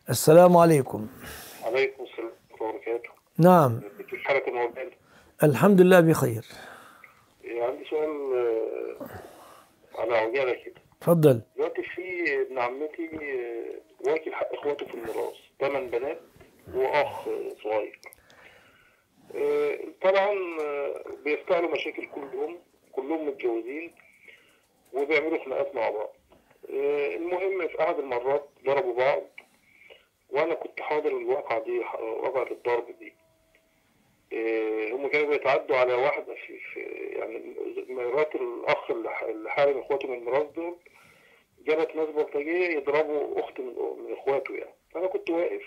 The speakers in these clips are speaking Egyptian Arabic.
السلام عليكم عليكم السلام ورحمة الله وبركاته نعم كيف حالك يا مولانا؟ الحمد لله بخير عندي سؤال آه، على عجالة كده تفضل دلوقتي في ابن عمتي آه، واكل حق اخواته في الميراث ثمان بنات واخ آه، صغير آه، طبعا آه، بيفتعلوا مشاكل كلهم كلهم متجوزين وبيعملوا خناقات مع بعض آه، المهم في احد المرات ضربوا بعض وانا كنت حاضر الواقعة دي واقعة الضرب دي آه، هم كانوا بيتعدوا على واحدة في, في يعني مرات الأخ اللي ح- اللي حارم إخواته من الميراث دول جابت ناس بلطجية يضربوا أخت من, من إخواته يعني فأنا كنت واقف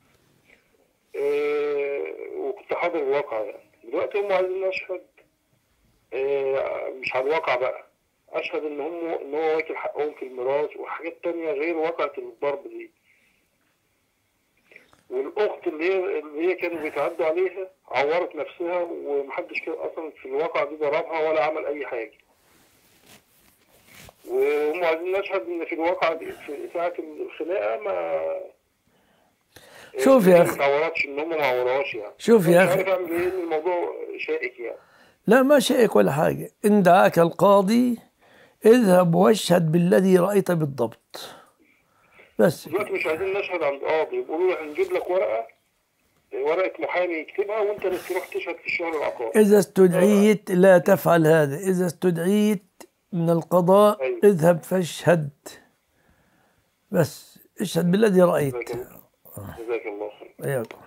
آه، وكنت حاضر الواقعة يعني دلوقتي هم عايزين أشهد آه، مش على الواقع بقى أشهد إن هم إن هو واكل حقهم في الميراث وحاجات تانية غير واقعة الضرب دي والاخت اللي هي اللي هي كانوا بيتعدوا عليها عورت نفسها ومحدش كان اصلا في الواقع دي ضربها ولا عمل اي حاجه وهم عايزين نشهد ان في الواقع دي في ساعه الخناقه ما شوف يا ما أخي. تعورتش ان هم ما عوروهاش يعني شوف يا مش أخي. عارف اعمل ايه إن الموضوع شائك يعني لا ما شيء ولا حاجة إن دعاك القاضي اذهب واشهد بالذي رأيت بالضبط بس دلوقتي مش عايزين نشهد عند قاضي بيقولوا له هنجيب لك ورقه ورقه محامي يكتبها وانت اللي تروح تشهد في الشهر العقاري إذا استدعيت لا تفعل هذا إذا استدعيت من القضاء أيوة. اذهب فاشهد بس اشهد بالذي رأيت جزاك الله جزاك الله خير إياكم